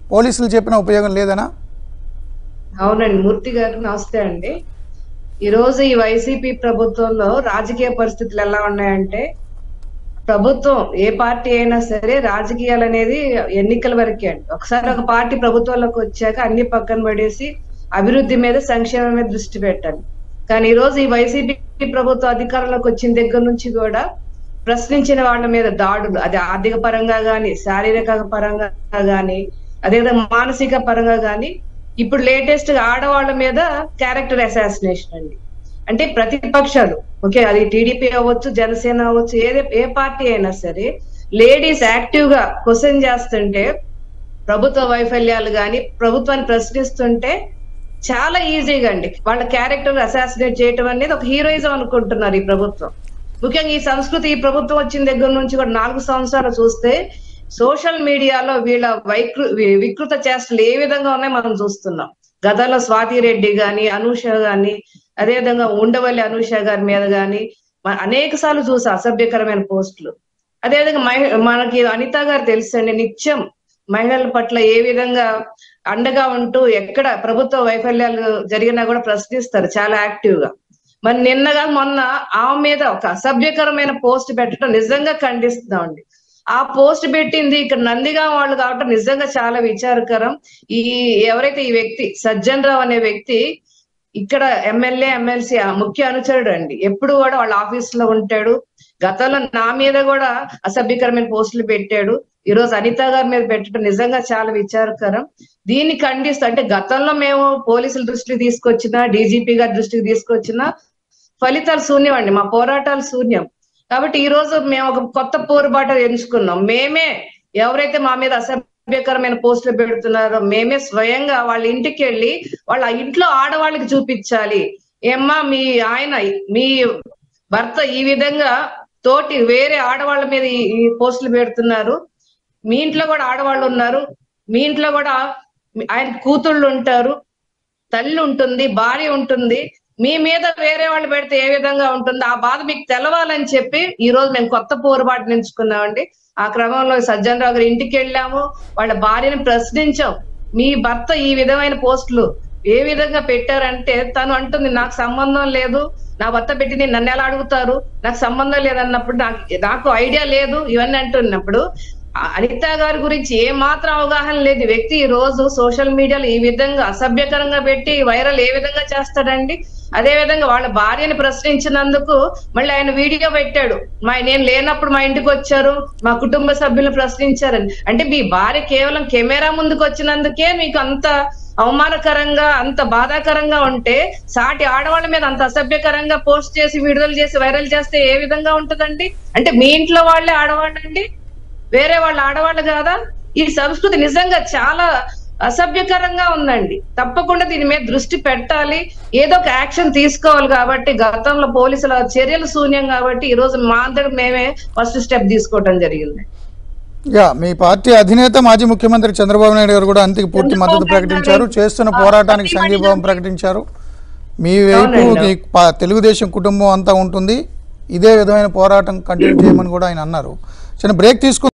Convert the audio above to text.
పోలీసులు చెప్పిన ఉపయోగం లేదనా అవునండి మూర్తి గారు నమస్తే అండి ఈ రోజు ఈ వైసీపీ ప్రభుత్వంలో రాజకీయ పరిస్థితులు ఎలా ఉన్నాయంటే ప్రభుత్వం ఏ పార్టీ అయినా సరే రాజకీయాలు అనేది ఎన్నికల వరకే అండి ఒకసారి ఒక పార్టీ ప్రభుత్వంలోకి వచ్చాక అన్ని పక్కన పడేసి అభివృద్ధి మీద సంక్షేమం మీద దృష్టి పెట్టాలి కానీ ఈ రోజు ఈ వైసీపీ ప్రభుత్వం అధికారంలోకి వచ్చిన దగ్గర నుంచి కూడా ప్రశ్నించిన వాళ్ళ మీద దాడులు అది ఆర్థిక పరంగా గాని శారీరక పరంగా గాని అదేవిధంగా మానసిక పరంగా గాని ఇప్పుడు లేటెస్ట్ గా ఆడవాళ్ళ మీద క్యారెక్టర్ అసాసినేషన్ అండి అంటే ప్రతిపక్షాలు ఓకే అది టీడీపీ అవ్వచ్చు జనసేన అవ్వచ్చు ఏదే ఏ పార్టీ అయినా సరే లేడీస్ యాక్టివ్ గా క్వశ్చన్ చేస్తుంటే ప్రభుత్వ వైఫల్యాలు గాని ప్రభుత్వాన్ని ప్రశ్నిస్తుంటే చాలా ఈజీగా అండి వాళ్ళ క్యారెక్టర్ అసాసినేట్ చేయటం అనేది ఒక హీరోయిజం అనుకుంటున్నారు ఈ ప్రభుత్వం ముఖ్యంగా ఈ సంస్కృతి ఈ ప్రభుత్వం వచ్చిన దగ్గర నుంచి కూడా నాలుగు సంవత్సరాలు చూస్తే సోషల్ మీడియాలో వీళ్ళ వైకృ వి- వికృత చేష్టలు ఏ విధంగా ఉన్నాయో మనం చూస్తున్నాం గతంలో స్వాతి రెడ్డి గాని అనూష గాని అదేవిధంగా ఉండవల్లి అనూష గారి మీద గాని మ- అనేక సార్లు చూసా అసభ్యకరమైన పోస్టులు అదేవిధంగా మహి మనకి అనిత గారు తెలుసండి నిత్యం మహిళల పట్ల ఏ విధంగా అండగా ఉంటూ ఎక్కడ ప్రభుత్వ వైఫల్యాలు జరిగినా కూడా ప్రశ్నిస్తారు చాలా యాక్టివ్ గా మరి నిన్నగా మొన్న ఆమె మీద ఒక అసభ్యకరమైన పోస్ట్ పెట్టడం నిజంగా ఖండిస్తున్నామండి ఆ పోస్ట్ పెట్టింది ఇక్కడ నందిగా వాళ్ళు కావటం నిజంగా చాలా విచారకరం ఈ ఎవరైతే ఈ వ్యక్తి సజ్జన్ రావు అనే వ్యక్తి ఇక్కడ ఎమ్మెల్యే ఎమ్మెల్సీ ముఖ్య అనుచరుడు అండి ఎప్పుడు కూడా వాళ్ళ ఆఫీస్ లో ఉంటాడు గతంలో నా మీద కూడా అసభ్యకరమైన పోస్టులు పెట్టాడు ఈ రోజు అనిత గారి మీద పెట్టడం నిజంగా చాలా విచారకరం దీన్ని ఖండిస్తూ అంటే గతంలో మేము పోలీసుల దృష్టికి తీసుకొచ్చినా డీజీపీ గారి దృష్టికి తీసుకొచ్చినా ఫలితాలు శూన్యం అండి మా పోరాటాలు శూన్యం కాబట్టి ఈ రోజు మేము ఒక కొత్త పోరుబాట ఎంచుకున్నాం మేమే ఎవరైతే మా మీద అసభ్యకరమైన పోస్టులు పెడుతున్నారో మేమే స్వయంగా వాళ్ళ ఇంటికి వెళ్ళి వాళ్ళ ఇంట్లో ఆడవాళ్ళకి చూపించాలి ఏమ్మా మీ ఆయన మీ భర్త ఈ విధంగా తోటి వేరే ఆడవాళ్ళ మీద ఈ ఈ పోస్టులు పెడుతున్నారు మీ ఇంట్లో కూడా ఆడవాళ్ళు ఉన్నారు మీ ఇంట్లో కూడా మీ- ఆయన కూతుళ్ళు ఉంటారు తల్లి ఉంటుంది భార్య ఉంటుంది మీ మీద వేరే వాళ్ళు పెడితే ఏ విధంగా ఉంటుంది ఆ బాధ మీకు తెలవాలని చెప్పి ఈ రోజు మేము కొత్త పోరుబాటు ఎంచుకున్నామండి ఆ క్రమంలో సజ్జన్ రావు గారి ఇంటికి వెళ్ళాము వాళ్ళ భార్యని ప్రశ్నించాం మీ భర్త ఈ విధమైన పోస్టులు ఏ విధంగా పెట్టారంటే తను అంటుంది నాకు సంబంధం లేదు నా భర్త పెట్టింది నన్ను ఎలా అడుగుతారు నాకు సంబంధం లేదన్నప్పుడు నాకు నాకు ఐడియా లేదు ఇవన్నీ అంటున్నప్పుడు ఆ అనిత గారి గురించి ఏ మాత్రం అవగాహన లేదు ఈ వ్యక్తి ఈ రోజు సోషల్ మీడియాలో ఈ విధంగా అసభ్యకరంగా పెట్టి వైరల్ ఏ విధంగా చేస్తాడండి అదే విధంగా వాళ్ళ భార్యని ప్రశ్నించినందుకు మళ్ళీ ఆయన వీడియో పెట్టాడు మా నేను లేనప్పుడు మా ఇంటికి వచ్చారు మా కుటుంబ సభ్యులను ప్రశ్నించారని అంటే మీ భార్య కేవలం కెమెరా ముందుకు వచ్చినందుకే మీకు అంత అవమానకరంగా అంత బాధాకరంగా ఉంటే సాటి ఆడవాళ్ళ మీద అంత అసభ్యకరంగా పోస్ట్ చేసి విడుదల చేసి వైరల్ చేస్తే ఏ విధంగా ఉంటదండి అంటే మీ ఇంట్లో వాళ్ళే ఆడవాళ్ళండి వేరే వాళ్ళ ఆడవాళ్ళు కాదా ఈ సంస్కృతి నిజంగా చాలా అసభ్యకరంగా ఉందండి తప్పకుండా దీని మీద దృష్టి పెట్టాలి ఏదో ఒక యాక్షన్ తీసుకోవాలి కాబట్టి గతంలో పోలీసుల చర్యలు శూన్యం కాబట్టి ఈ రోజు మా అందరికి మేమే ఫస్ట్ స్టెప్ తీసుకోవడం జరిగింది యా మీ పార్టీ అధినేత మాజీ ముఖ్యమంత్రి చంద్రబాబు నాయుడు గారు కూడా అంతికి పూర్తి చంద్రబాబు మద్దతు నాయుడు ప్రకటించారు గారు చేస్తున్న ఆ, పోరాటానికి ప్రతి సంఘీభావం మహిళ- ప్రకటించారు మీ వైపు అవునండి. మీ ప- తెలుగుదేశం కుటుంబం అంతా ఉంటుంది ఇదే విధమైన పోరాటం కంటిన్యూ చేయమని కూడా ఆయన అన్నారు చిన్న బ్రేక్ తీసుకు